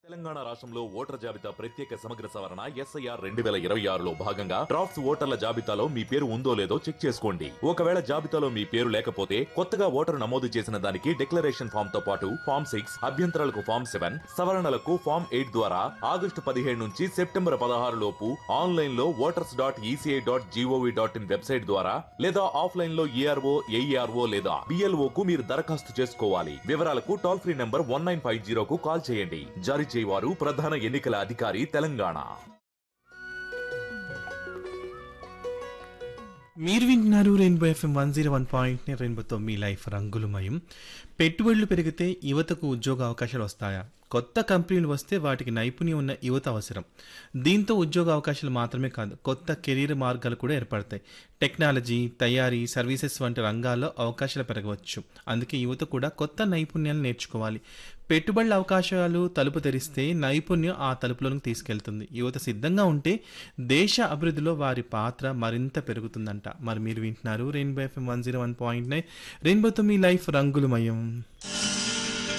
తెలంగాణ రాష్ట్రంలో ఓటర్ జాబితా ప్రత్యేక సమగ్ర సవరణ ఎస్ఐఆర్ రెండు వేల ఇరవై ఆరులో భాగంగా డ్రాఫ్ట్స్ ఓటర్ల జాబితాలో మీ పేరు ఉందో లేదో చెక్ చేసుకోండి ఒకవేళ జాబితాలో మీ పేరు లేకపోతే కొత్తగా ఓటరు నమోదు చేసిన దానికి డిక్లరేషన్ ఫామ్ తో పాటు ఫామ్ సిక్స్ అభ్యంతరాలకు ఫామ్ సెవెన్ సవరణలకు ఫామ్ ఎయిట్ ద్వారా ఆగస్టు పదిహేడు నుంచి సెప్టెంబర్ పదహారు లోపు ఆన్లైన్ లో voters dot ECI dot gov dot in website ద్వారా లేదా ఆఫ్లైన్ లో ఏఆర్ఓ ఏఈఆర్ఓ లేదా బిఎల్ఓ కు మీరు దరఖాస్తు చేసుకోవాలి వివరాలకు toll free number one nine five జీరోకు కాల్ చేయండి జారీ చేయవారు ప్రధాన ఎన్నికల అధికారి తెలంగాణ మీరు వింటున్నారు rainbow FM one zero one point రెయిన్బోతో మీ లైఫ్ రంగులమయం పెట్టుబడులు పెరిగితే యువతకు ఉద్యోగ అవకాశాలు వస్తాయా కొత్త కంపెనీలు వస్తే వాటికి నైపుణ్యం ఉన్న యువత అవసరం దీంతో ఉద్యోగ అవకాశాలు మాత్రమే కాదు కొత్త కెరీర్ మార్గాలు కూడా ఏర్పడతాయి టెక్నాలజీ తయారీ సర్వీసెస్ వంటి రంగాల్లో అవకాశాలు పెరగవచ్చు అందుకే యువత కూడా కొత్త నైపుణ్యాలు నేర్చుకోవాలి పెట్టుబడుల అవకాశాలు తలుపు తెరిస్తే నైపుణ్యం ఆ తలుపులోకి తీసుకెళ్తుంది యువత సిద్ధంగా ఉంటే దేశ అభివృద్ధిలో వారి పాత్ర మరింత పెరుగుతుందంట మరి మీరు వింటున్నారు rainbow FM one zero one point nine రెయిన్బోతో మీ లైఫ్ రంగులమయం